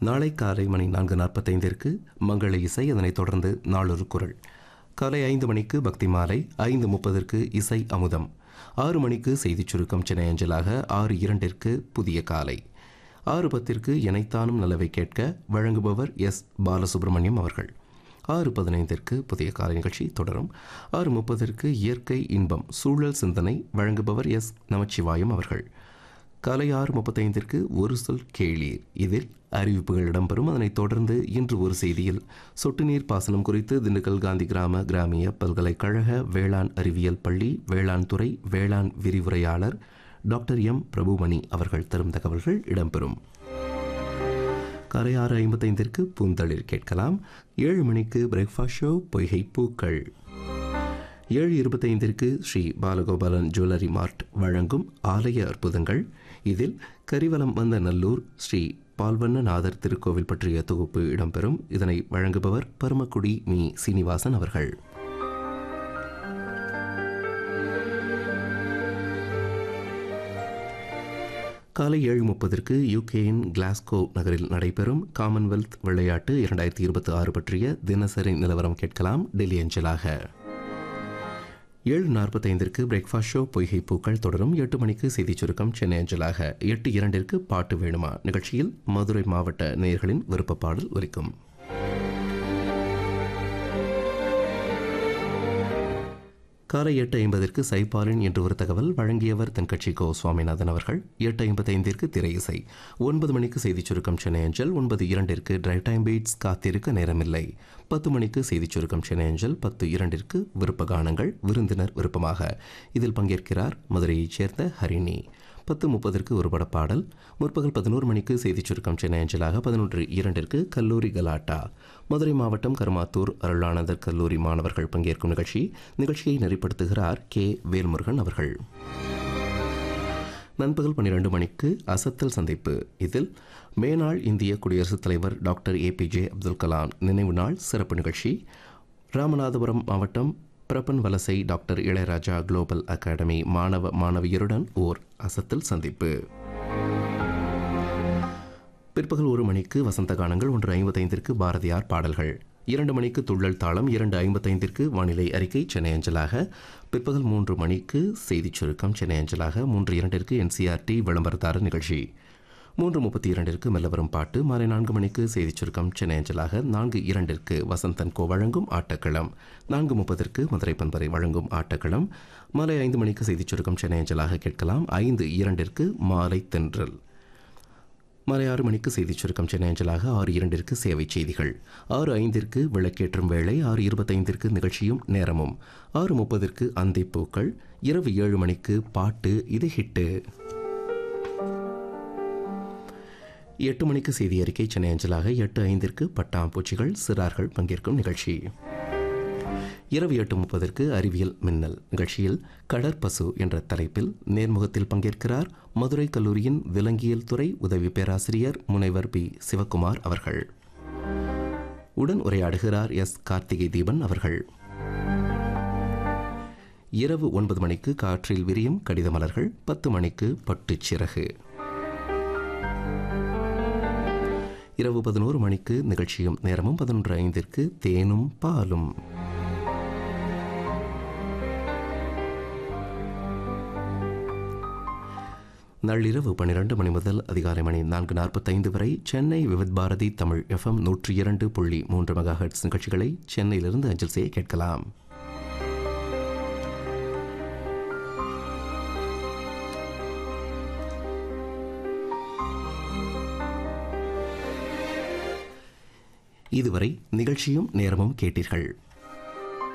நாளை காலை மணி நான்கு நாற்பத்தைந்திற்கு மங்கள இசை அதனைத் தொடர்ந்து நாளொரு குரல் காலை ஐந்து மணிக்கு பக்தி மாலை ஐந்து முப்பதற்கு இசை அமுதம் ஆறு மணிக்கு செய்திச் சுருக்கம் சென்னை அஞ்சலாக ஆறு இரண்டிற்கு புதிய காலை ஆறு பத்திற்கு இணைத்தானும் நல்லவை கேட்க வழங்குபவர் எஸ் பாலசுப்ரமணியம் அவர்கள் ஆறு பதினைந்திற்கு புதிய காலை நிகழ்ச்சி தொடரும் ஆறு முப்பதற்கு இயற்கை இன்பம் சூழல் சிந்தனை வழங்குபவர் எஸ் நமச்சிவாயம் அவர்கள் காலை ஆறு முப்பத்தைந்திற்கு ஒரு சொல் கேளீர் இதில் அறிவிப்புகள் இடம்பெறும் அதனைத் தொடர்ந்து இன்று ஒரு செய்தியில் சொட்டு நீர் பாசனம் குறித்து திண்டுக்கல் காந்தி கிராம கிராமிய பல்கலைக்கழக வேளாண் அறிவியல் பள்ளி வேளாண் துறை வேளாண் விரிவுரையாளர் டாக்டர் எம் பிரபுமணி அவர்கள் தரும் தகவல்கள் இடம்பெறும் காலை ஆறு ஐம்பத்தைந்திற்கு பூந்தளிர் கேட்கலாம் ஏழு மணிக்கு பிரேக்ஃபாஸ்ட் ஷோ பொய்கை பூக்கள் ஏழு இருபத்தைந்திற்கு ஸ்ரீ பாலகோபாலன் ஜுவல்லரி மார்ட் வழங்கும் ஆலய அற்புதங்கள் இதில் கரிவலம் வந்த நல்லூர் ஸ்ரீ பால்வண்ணநாதர் திருக்கோவில் பற்றிய தொகுப்பு இடம்பெறும் இதனை வழங்குபவர் பரமக்குடி மீ சீனிவாசன் அவர்கள் காலை ஏழு முப்பதற்கு யூகேயின் கிளாஸ்கோ நகரில் நடைபெறும் காமன்வெல்த் விளையாட்டு இரண்டாயிரத்தி இருபத்தி ஆறு பற்றிய தினசரி நிலவரம் கேட்கலாம் டெல்லி அஞ்சலாக ஏழு நாற்பத்தைந்திற்கு பிரேக்ஃபாஸ்ட் ஷோ பொய்கை பூக்கள் தொடரும் எட்டு மணிக்கு செய்திச் சுருக்கம் சென்னை அஞ்சலாக எட்டு இரண்டிற்கு பாட்டு வேணுமா நிகழ்ச்சியில் மதுரை மாவட்ட நேயர்களின் விருப்ப பாடல் ஒலிக்கும் காலை எட்டு ஐம்பதற்கு சைபாலின் என்று ஒரு தகவல் வழங்கியவர் தென்கட்சி கோ சுவாமிநாதன் அவர்கள் எட்டு ஐம்பத்தைந்திற்கு திரை இசை ஒன்பது மணிக்கு செய்திச் சுருக்கம் சென்னை அஞ்சல் ஒன்பது இரண்டிற்கு டிரைவ் டைம் பீட்ஸ் காத்திருக்க நேரமில்லை பத்து மணிக்கு செய்திச் சுருக்கம் சென்னை அஞ்சல் பத்து இரண்டிற்கு விருப்ப கானங்கள் விருந்தினர் விருப்பமாக இதில் பங்கேற்கிறார் மதுரையைச் சேர்ந்த ஹரிணி பத்து முப்பதற்கு ஒரு பட பாடல் முற்பகல் பதினோரு மணிக்கு செய்திச் சுருக்கம் சென்னை அஞ்சலாக பதினொன்று இரண்டிற்கு கல்லூரி கலாட்டா மதுரை மாவட்டம் கருமாத்தூர் அருளானந்தர் கல்லூரி மாணவர்கள் பங்கேற்கும் நிகழ்ச்சி நிகழ்ச்சியை நெறிப்படுத்துகிறார் கே வேல்முருகன் அவர்கள் நண்பகல் பன்னிரண்டு மணிக்கு அசத்தல் சந்திப்பு இதில் மேனாள் இந்திய குடியரசுத் தலைவர் டாக்டர் ஏபிஜே அப்துல் கலாம் நினைவு நாள் சிறப்பு நிகழ்ச்சி ராமநாதபுரம் மாவட்டம் பிரபன் வலசை டாக்டர் இளையராஜா குளோபல் அகாடமி மாணவ மாணவியருடன் ஓர் அசத்தல் சந்திப்பு பிற்பகல் ஒரு மணிக்கு வசந்த கானங்கள் ஒன்று ஐம்பத்தைந்திற்கு பாரதியார் பாடல்கள் இரண்டு மணிக்கு துள்ளல் தாளம் இரண்டு ஐம்பத்தைந்திற்கு வானிலை அறிக்கை சென்னை அஞ்சலாக பிற்பகல் மூன்று மணிக்கு செய்திச் சுருக்கம் சென்னை அஞ்சலாக மூன்று இரண்டிற்கு என்சிஆர்டி விளம்பரதாரர் நிகழ்ச்சி மூன்று முப்பத்தி இரண்டிற்கு மெல்லவரும் பாட்டு மாலை நான்கு மணிக்கு செய்திச் சுருக்கம் சென்னை அஞ்சலாக நான்கு இரண்டிற்கு வசந்தன் கோ வழங்கும் ஆட்டக்களம் நான்கு முப்பதற்கு மதுரை பண்பரை வழங்கும் ஆட்டக்களம் மாலை ஐந்து மணிக்கு செய்திச் சுருக்கம் சென்னை அஞ்சலாக கேட்கலாம் ஐந்து இரண்டிற்கு மாலை தென்றல் மாலை ஆறு மணிக்கு செய்திச் சுருக்கம் சென்னை அஞ்சலாக ஆறு இரண்டிற்கு சேவை செய்திகள் ஆறு ஐந்திற்கு விளக்கேற்றும் வேளை ஆறு இருபத்தைந்திற்கு நிகழ்ச்சியும் நேரமும் ஆறு முப்பதற்கு அந்திப்பூக்கள் இரவு ஏழு மணிக்கு பாட்டு இது ஹிட்டு எட்டு மணிக்கு செய்தி அறிக்கை சென்னை அஞ்சலாக எட்டு ஐந்திற்கு பட்டாம்பூச்சிகள் சிறார்கள் பங்கேற்கும் நிகழ்ச்சி இரவு எட்டு முப்பதற்கு அறிவியல் மின்னல் நிகழ்ச்சியில் கடற்பசு என்ற தலைப்பில் நேர்முகத்தில் பங்கேற்கிறார் மதுரை கல்லூரியின் விலங்கியல் துறை உதவி பேராசிரியர் முனைவர் பி சிவக்குமார் அவர்கள் உடன் உரையாடுகிறார் எஸ் கார்த்திகை தீபன் அவர்கள் இரவு ஒன்பது மணிக்கு காற்றில் விரியும் கடித மலர்கள் பத்து மணிக்கு பட்டுச் சிறகு இரவு பதினோரு மணிக்கு நிகழ்ச்சியும் நேரமும் பதினொன்று ஐந்திற்கு தேனும் பாலும் நள்ளிரவு பன்னிரண்டு மணி முதல் அதிகாலை மணி நான்கு நாற்பத்தைந்து வரை சென்னை விவித் பாரதி தமிழ் எஃப்எம் நூற்றி இரண்டு புள்ளி மூன்று மெகா ஹெர்ட்ஸ் நிகழ்ச்சிகளை சென்னையிலிருந்து அஞ்சல் செய்ய கேட்கலாம் இதுவரை நிகழ்ச்சியும் நேரமும் கேட்டீர்கள்